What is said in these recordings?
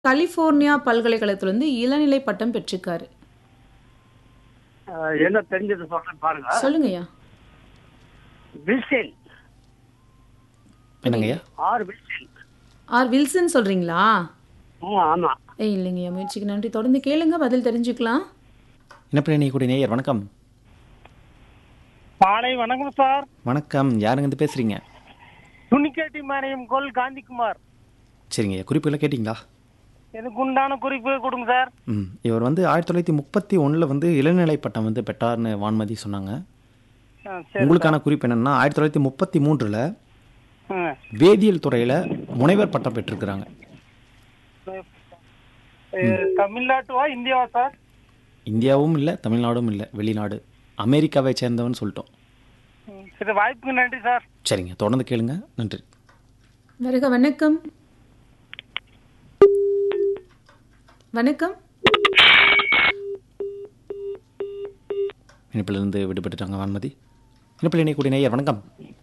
California பல்கலைக்கழகத்துல வந்து இளநிலை பட்டம் பெற்றிருக்காரு ஆஹ் என்ன தெரிஞ்சது சொல்றேன் பாருங்க சொல்லுங்கய்யா வில்சேல் என்னங்கய்யா ஆர் வில்சேல் ஆர் வில்சன் சொல்றீங்களா ஆ ஆமா ஏய் இல்லைங்கய்யா முயற்சிக்கு நன்றி தொடர்ந்து கேளுங்க பதில் தெரிஞ்சுக்கலாம் இனப்பிரணி கூடிய நேயர் வணக்கம் மாலை வணக்கம் சார் வணக்கம் யாருங்க இருந்து பேசுறீங்க துணிக்கேட்டி மானியம் கோல் காந்திக்குமார் சரிங்கய்யா குறிப்புகளை கேட்டிங்களா எனக்கு உண்டான குறிப்பு கொடுங்க சார் ம் இவர் வந்து ஆயிரத்தி தொள்ளாயிரத்தி முப்பத்தி ஒன்றில் வந்து இளநிலை பட்டம் வந்து பெற்றார்னு வான்மதி சொன்னாங்க ஆ, சரி உங்களுக்கான குறிப்பு என்னன்னா ஆயிரத்தி தொள்ளாயிரத்தி முப்பத்தி மூன்றில் ம். வேதியியல் துறையில் முனைவர் பட்டம் பெற்றிருக்கிறாங்க இது தமிழ்நாட்டுவா இந்தியாவா சார் இந்தியாவும் இல்லை தமிழ்நாடும் இல்லை வெளிநாடு அமெரிக்காவை சேர்ந்தவன் சொல்லிட்டோம் ம், சரி வாய்ப்புக்கு நன்றி சார் சரிங்க தொடர்ந்து கேளுங்க நன்றி வருக வணக்கம் வணக்கம் இணைப்பிலிருந்து விடுபட்டுட்டாங்க வான்மதி இணைப்பில் இணையக்கூடிய நேயர் வணக்கம்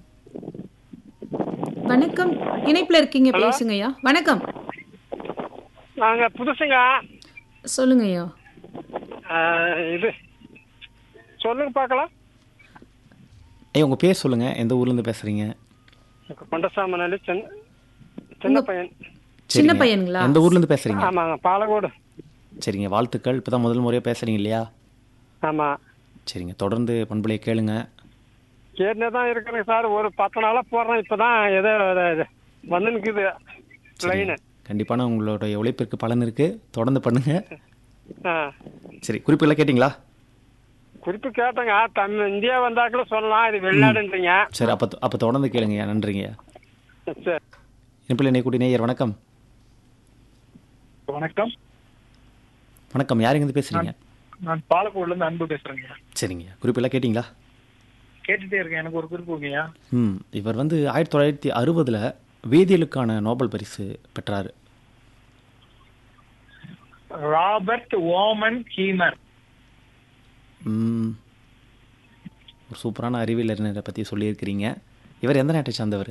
வணக்கம் இணைப்புல இருக்கீங்க பேசுங்கய்யா வணக்கம் நாங்க புதுசுங்க சொல்லுங்கய்யா ஆ, இது சொல்லுங்க பார்க்கலாம் ஐயா உங்கள் பேர் சொல்லுங்கள் எந்த ஊர்லேருந்து பேசுகிறீங்க கொண்டசாமனாலி சின்ன சின்ன பையன் சின்ன பையனுங்களா எந்த ஊர்லேருந்து பேசுகிறீங்க ஆமாங்க பாலக்கோடு சரிங்க வாழ்த்துக்கள் இப்போ தான் முதல் முறையாக பேசுகிறீங்க இல்லையா ஆமா சரிங்க தொடர்ந்து பண்பலையை கேளுங்க ஏற்கனவே தான் இருக்கிறேங்க சார் ஒரு பத்து நாளா போடுறேன் இப்பதான் ஏதோ இது வந்து நிக்குது லைனு கண்டிப்பான உங்களுடைய உழைப்பிற்கு பலன் இருக்குது தொடர்ந்து பண்ணுங்க ஆ சரி குறிப்புகளை கேட்டிங்களா குறிப்பு கேட்டேங்க தமிழ் இந்தியா வந்தாக்கள சொல்லலாம் இது வெளிநாடுன்றீங்க சரி அப்போ அப்போ தொடர்ந்து கேளுங்கய்யா நன்றிங்கய்யா சரி இணைப்பில் இணையக்கூடிய நேயர் வணக்கம் வணக்கம் வணக்கம் யாருங்க பேசுகிறீங்க நான் பாலக்கோடுல இருந்து அன்பு பேசுறேங்க சரிங்கய்யா குறிப்பெல்லாம் கேட்டிங்களா கேட்டுட்டே இருக்கேன் எனக்கு ஒரு குறிப்பு கொடுங்கய்யா ம் இவர் வந்து ஆயிரத்தி தொள்ளாயிரத்தி அறுபதில் வேதியியலுக்கான நோபல் பரிசு பெற்றார் ராபர்ட் ஓமன் கீமர் ம், ஒரு சூப்பரான அறிவியல் அறிஞரை பற்றி சொல்லியிருக்கிறீங்க இவர் எந்த நாட்டை சார்ந்தவர்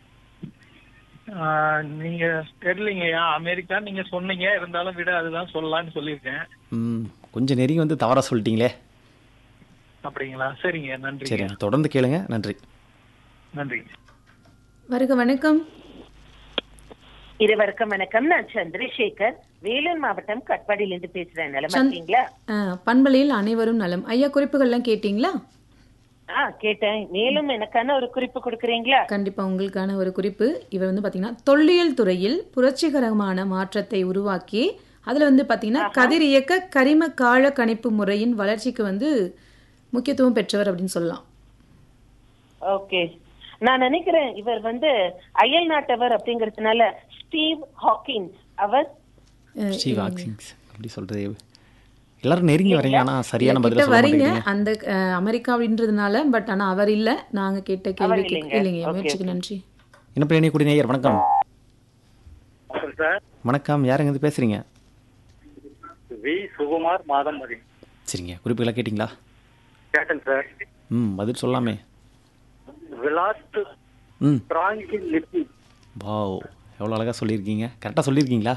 ஆஹ், நீங்க தெரியலீங்கய்யா அமெரிக்கா நீங்க சொன்னீங்க இருந்தாலும் விட அதுதான் சொல்லலாம்னு சொல்லியிருக்கேன் ம், கொஞ்சம் நெருங்கி வந்து தவறாக சொல்லிட்டீங்களே அப்படிங்களா சரிங்க நன்றி சரிங்க தொடர்ந்து கேளுங்க நன்றி நன்றி வருக வணக்கம் இருவருக்கும் வணக்கம் நான் சந்திரசேகர் வேலூர் மாவட்டம் கட்பாடியிலிருந்து பேசுறேன் நிலமா சந்த்- இருக்கீங்களா ஆ, பண்பலையில் அனைவரும் நலம் ஐயா குறிப்புகள்லாம் கேட்டீங்களா ஆ கேட்டேன் மேலும் எனக்கான ஒரு குறிப்பு கொடுக்குறீங்களா கண்டிப்பா உங்களுக்கான ஒரு குறிப்பு இவர் வந்து பாத்தீங்கன்னா தொல்லியல் துறையில் புரட்சிகரமான மாற்றத்தை உருவாக்கி அதுல வந்து பாத்தீங்கன்னா கதிரியக்க கரிம கால கணிப்பு முறையின் வளர்ச்சிக்கு வந்து முக்கியத்துவம் பெற்றவர் அப்படின்னு சொல்லலாம் ஓகே நான் நினைக்கிறேன் இவர் வந்து அயல் நாட்டவர் அப்படிங்கறதுனால ஸ்டீவ் ஹாக்கின்ஸ் அவர் ஸ்டீவ் ஆக்சிங்ஸ் அப்படி சொல்கிறது எல்லாரும் நெருங்கி வரீங்க ஆனால் சரியான கிட்ட பதில சொல்ல வரீங்க மாட்டேங்கிறீங்க அந்த அஹ், அமெரிக்காவின்றதுனால பட் ஆனா அவர் இல்ல நாங்க கேட்ட கேள்விக்கு இல்லைங்க. இல்லைங்க Okay, முயற்சிக்கு நன்றி என்ன பண்ணி கூடிய நேயர் வணக்கம் சார் வணக்கம் யாருங்க இருந்து பேசுகிறீங்க வி சுகுமார் மாதம்பதி சரிங்க குறிப்புகளை கேட்டிங்களா கேட்டேன் சார் ம் பதில் சொல்லாமே விளாட்டு ம் பிராங்கி லிப்பி வாவ் எவ்வளோ அழகாக சொல்லியிருக்கீங்க கரெக்டாக சொல்லியிருக்கீங்களா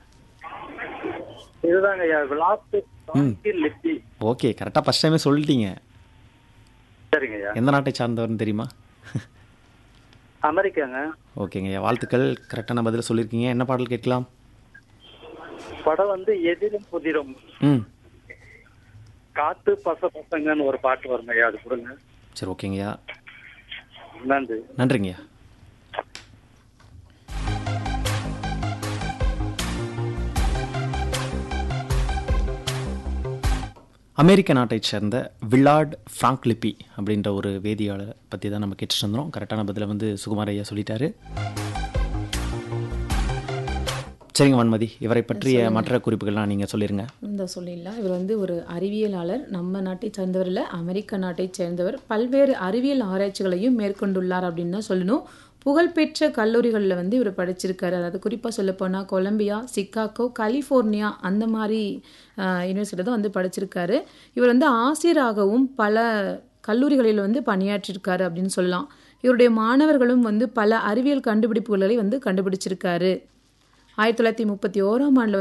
இதுதாங்க ஐயா விளாட்டு பிராங்கி லிப்பி ஓகே கரெக்டாக ஃபஸ்ட் டைமே சொல்லிட்டீங்க சரிங்க ஐயா எந்த நாட்டை சார்ந்தவர்னு தெரியுமா அமெரிக்காங்க ஓகேங்க ஐயா வாழ்த்துக்கள் கரெக்டான பதில் சொல்லியிருக்கீங்க என்ன பாடல் கேட்கலாம் படம் வந்து எதிரும் புதிரும் ம் காத்து பச பசங்கன்னு ஒரு பாட்டு வருங்க ஐயா அது கொடுங்க சரி ஓகேங்கய்யா நன்றி நன்றிங்கய்யா அமெரிக்க நாட்டைச் சேர்ந்த வில்லார்ட் ஃப்ராங்க்லிப்பி அப்படின்ற ஒரு வேதியாளரை பற்றி தான் நம்ம கேட்டுட்டு இருந்தோம் கரெக்டான பதிலை வந்து சுகுமார் ஐயா சொல்லிட்டாரு சரிங்க வன்மதி இவரை பற்றிய மற்ற குறிப்புகள்லாம் நீங்கள் சொல்லிடுங்க இந்த சொல்லிடலாம் இவர் வந்து ஒரு அறிவியலாளர் நம்ம நாட்டை சேர்ந்தவர் இல்லை அமெரிக்க நாட்டை சேர்ந்தவர் பல்வேறு அறிவியல் ஆராய்ச்சிகளையும் மேற்கொண்டுள்ளார் அப்படின்னு தான் சொல்லணும் புகழ்பெற்ற கல்லூரிகளில் வந்து இவர் படிச்சிருக்காரு அதாவது குறிப்பாக சொல்லப்போனால் கொலம்பியா சிக்காகோ கலிஃபோர்னியா அந்த மாதிரி யூனிவர்சிட்டி தான் வந்து படிச்சிருக்காரு இவர் வந்து ஆசிரியராகவும் பல கல்லூரிகளில் வந்து பணியாற்றிருக்காரு அப்படின்னு சொல்லலாம் இவருடைய மாணவர்களும் வந்து பல அறிவியல் கண்டுபிடிப்புகளை வந்து கண்டுபிடிச்சிருக்காரு ஆயிரத்தி தொள்ளாயிரத்தி முப்பத்தி ஓராம் ஆண்டுல